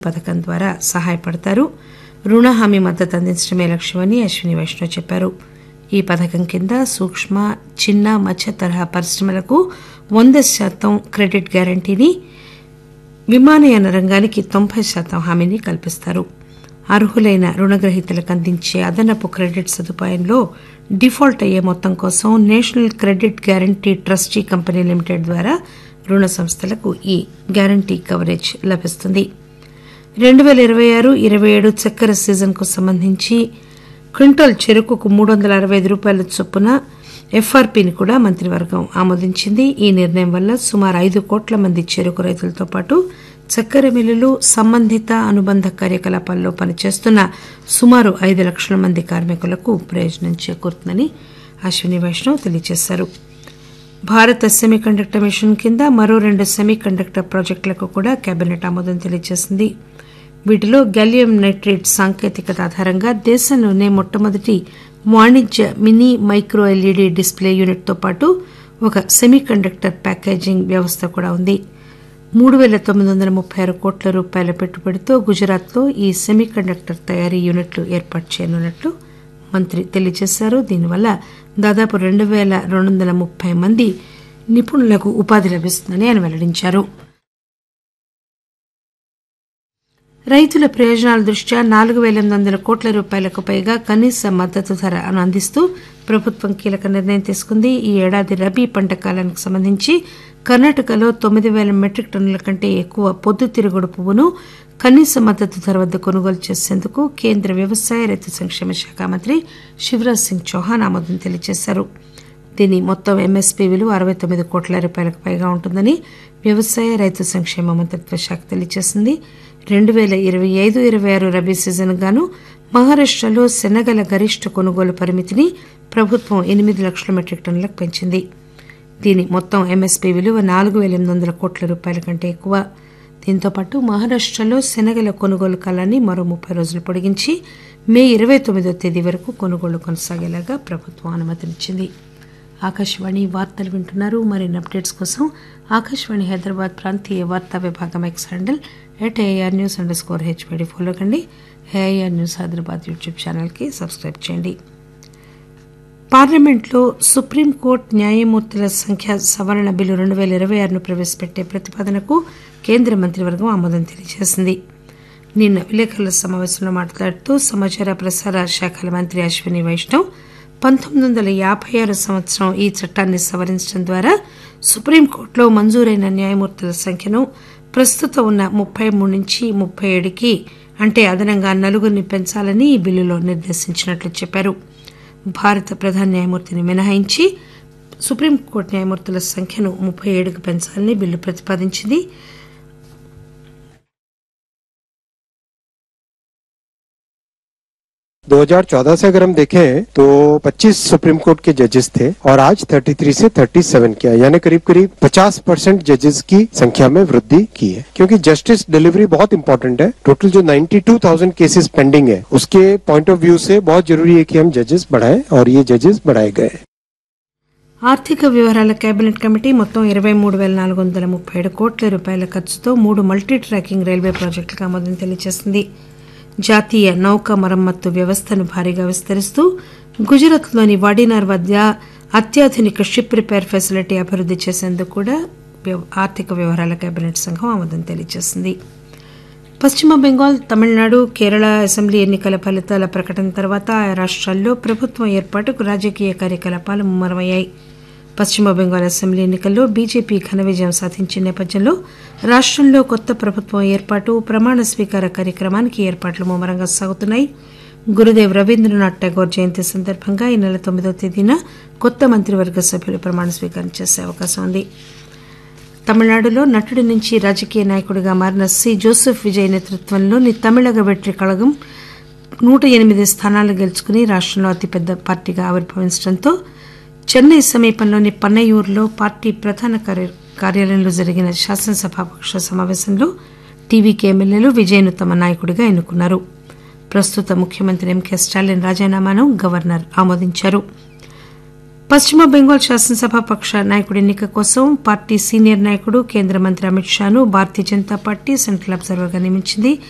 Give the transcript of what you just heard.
పథకం ద్వారా సహాయపడతారు రుణ హామీ మద్దతు అందించడమే లక్ష్యమని అశ్విని వైష్ణవ్ చెప్పారు ఈ పథకం కింద సూక్ష్మ చిన్న మధ్య తరహా పరిశ్రమలకు వంద శాతం క్రెడిట్ గ్యారంటీని విమానయాన రంగానికి తొంభై శాతం హామీని కల్పిస్తారు అర్హులైన రుణగ్రహీతలకు అందించే అదనపు క్రెడిట్ సదుపాయంలో డిఫాల్ట్ అయ్యే మొత్తం కోసం national credit guarantee trustee company limited ద్వారా రుణ సంస్థలకు ఈ గ్యారంటీ కవరేజ్ లభిస్తుంది రెండు పేల ఇరవై ఆరు ఇరవై ఏడు చక్కెర సీజన్కు సంబంధించి క్వింటాల్ చెరుకుకు మూడు వందల అరవై ఐదు రూపాయల చొప్పున ఎఫ్ఆర్పీని కూడా మంత్రివర్గం ఆమోదించింది ఈ నిర్ణయం వల్ల సుమారు ఐదు కోట్ల మంది చెరుకు రైతులతో పాటు చక్కెర మిల్లులు సంబంధిత అనుబంధ కార్యకలాపాల్లో పనిచేస్తున్న సుమారు ఐదు లక్షల మంది కార్మికులకు ప్రయోజనం చేకూరుతుందని అశ్విని వైష్ణవ్ తెలియజేశారు భారత సెమీ కండక్టర్ మిషన్ కింద మరో రెండు సెమీ కండక్టర్ ప్రాజెక్టులకు కూడా కేబినెట్ ఆమోదం తెలియజేసింది వీటిలో గలియం నైట్రేట్ సాంకేతికత ఆధారంగా దేశంలోనే మొట్టమొదటి వాణిజ్య మినీ మైక్రో ఎల్ఈడీ డిస్ప్లే యూనిట్తో పాటు ఒక సెమీ కండక్టర్ ప్యాకేజింగ్ వ్యవస్థ కూడా ఉంది మూడు పేల తొమ్మిది వందల ముప్పై ఆరు కోట్ల రూపాయల పెట్టుబడితో గుజరాత్లో ఈ సెమీ కండక్టర్ తయారీ యూనిట్లు ఏర్పాటు చేయనున్నట్లు మంత్రి తెలియజేశారు దీనివల్ల దాదాపు రెండు పేల రెండు వందల ముప్పై మంది నిపుణులకు ఉపాధి లభిస్తుందని ఆయన వెల్లడించారు రైతుల ప్రయోజనాల దృష్ట్యా నాలుగు పేల ఎనిమిది వందల కోట్ల రూపాయలకు పైగా కనీస మద్దతు ధరను అందిస్తూ ప్రభుత్వం కీలక నిర్ణయం తీసుకుంది ఈ ఏడాది రబీ పంట కాలానికి సంబంధించి కర్ణాటకలో తొమ్మిది పేల మెట్రిక్ టన్నుల కంటే ఎక్కువ పొద్దుతిరుగుడు పువ్వును కనీస మద్దతు ధర వద్ద కొనుగోలు చేసేందుకు కేంద్ర వ్యవసాయ రైతు సంక్షేమ శాఖ మంత్రి శివరాజ్ సింగ్ చౌహాన్ ఆమోదం తెలియజేశారు దీని మొత్తం ఎంఎస్పీ విలువ అరవై తొమ్మిది కోట్ల రూపాయలకు పైగా ఉంటుందని వ్యవసాయ రైతు సంక్షేమ మంత్రిత్వ శాఖ తెలియజేసింది రెండు పేల ఇరవై ఐదు ఇరవై ఆరు రబీ సీజన్ గాను మహారాష్టలో శనగల గరిష్ట కొనుగోలు పరిమితిని ప్రభుత్వం ఎనిమిది లక్షల మెట్రిక్ టన్నులకు పెంచింది దీని మొత్తం ఎంఎస్పీ విలువ నాలుగు పేల ఎనిమిది వందల కోట్ల రూపాయల కంటే ఎక్కువ దీంతోపాటు మహారాష్టలో శనగల కొనుగోలు కాలాన్ని మరో ముప్పై రోజులు పొడిగించి మే ఇరవై తొమ్మిదో తేదీ వరకు కొనుగోళ్లు కొనసాగేలాగా ప్రభుత్వం అనుమతినిచ్చింది ఆకాశవాణి వార్తలు వింటున్నారు మరిన్ని అప్డేట్స్ కోసం ఆకాశవాణి హైదరాబాద్ ప్రాంతీయ వార్తా విభాగం X handle at AIR news underscore HYD follow కండి ఏఐఆర్ న్యూస్ హైదరాబాద్ యూట్యూబ్ ఛానల్కి సబ్స్క్రైబ్ చేయండి పార్లమెంట్లో సుప్రీంకోర్టు న్యాయమూర్తుల సంఖ్య సవరణ బిల్లు రెండు పేల ఇరవై ఆరును ప్రవేశపెట్టే ప్రతిపాదనకు కేంద్ర మంత్రివర్గం ఆమోదం తెలియజేసింది నిన్న విలేకరుల సమావేశంలో మాట్లాడుతూ సమాచార ప్రసార శాఖల మంత్రి అశ్విని వైష్ణవ్ పంతొమ్మిది వందల యాభై ఆరు సంవత్సరం ఈ చట్టాన్ని సవరించడం ద్వారా సుప్రీంకోర్టులో మంజూరైన న్యాయమూర్తుల సంఖ్యను ప్రస్తుతం ఉన్న ముప్పై మూడు నుంచి ముప్పై ఏడుకి అంటే అదనంగా నలుగురిని పెంచాలని ఈ బిల్లులో నిర్దేశించినట్లు చెప్పారు భారత ప్రధాన న్యాయమూర్తిని మినహాయించి సుప్రీంకోర్టు న్యాయమూర్తుల సంఖ్యను ముప్పై ఏడుకు పెంచాలని బిల్లు ప్రతిపాదించింది दो हजार चौदह से अगर हम देखें तो 25 सुप्रीम कोर्ट के जजेस थे और आज 33 से 37 किया यानी करीब करीब 50 परसेंट जजेस की संख्या में वृद्धि की है क्योंकि जस्टिस डिलीवरी बहुत इंपॉर्टेंट है टोटल जो 92,000 केसेस पेंडिंग है उसके पॉइंट ऑफ व्यू से बहुत जरूरी है कि हम जजेस बढ़ाएं और ये जजेस बढ़ाए गए ఆర్థిక వ్యవహారాల కేబినెట్ కమిటీ మొత్తం ఇరవై మూడు పేల నాలుగు వందల ముప్పై ఏడు కోట్ల రూపాయల ఖర్చుతో మూడు మల్టీ ట్రాకింగ్ రైల్వే ప్రాజెక్టులకు ఆమోదం తెలియజేసింది జాతీయ నౌక మరమ్మత్తు వ్యవస్థను భారీగా విస్తరిస్తూ గుజరాత్లోని వాడినార్ వద్ద అత్యాధునిక షిప్ రిపేర్ ఫెసిలిటీ అభివృద్ది చేసేందుకు కూడా ఆర్థిక వ్యవహారాల కేబినెట్ సంఘం ఆమోదం తెలియజేసింది పశ్చిమ బెంగాల్ తమిళనాడు కేరళ అసెంబ్లీ ఎన్నికల ఫలితాల ప్రకటన తర్వాత ఆయా రాష్ట్రాల్లో ప్రభుత్వం ఏర్పాటుకు రాజకీయ కార్యకలాపాలు ముమ్మరమయ్యాయి పశ్చిమ బెంగాల్ అసెంబ్లీ ఎన్నికల్లో బీజేపీ ఘన విజయం సాధించిన నేపథ్యంలో రాష్టంలో కొత్త ప్రభుత్వం ఏర్పాటు ప్రమాణ స్వీకార కార్యక్రమానికి ఏర్పాట్లు ముమ్మరంగా సాగుతున్నాయి గురుదేవ్ రవీంద్రనాథ్ ఠాగూర్ జయంతి సందర్భంగా ఈ నెల తొమ్మిదవ తేదీన కొత్త మంత్రివర్గ సభ్యులు ప్రమాణ స్వీకారం చేసే అవకాశం ఉంది తమిళనాడులో నటుడి నుంచి రాజకీయ నాయకుడిగా మారిన సి జోసెఫ్ విజయ్ నేతృత్వంలోని తమిళగ వెట్రి కళగం నూట ఎనిమిది స్థానాలు గెలుచుకుని రాష్టంలో అతిపెద్ద పార్టీగా ఆవిర్భవించడంతో చెన్నై సమీపంలోని పన్నయూరులో పార్టీ ప్రధాన కార్యాలయంలో జరిగిన శాసనసభాపక్ష సమావేశంలో టీవీకే ఎమ్మెల్యేలు విజయ్ను తమ నాయకుడిగా ఎన్నుకున్నారు ప్రస్తుత ముఖ్యమంత్రి ఎంకే స్టాలిన్ రాజీనామాను గవర్నర్ ఆమోదించారు పశ్చిమ బెంగాల్ శాసనసభ పక్ష నాయకుడి ఎన్నిక కోసం పార్టీ సీనియర్ నాయకుడు కేంద్ర మంత్రి అమిత్ షాను భారతీయ జనతా పార్టీ సెంట్రల్ అబ్జర్వర్గా నియమించింది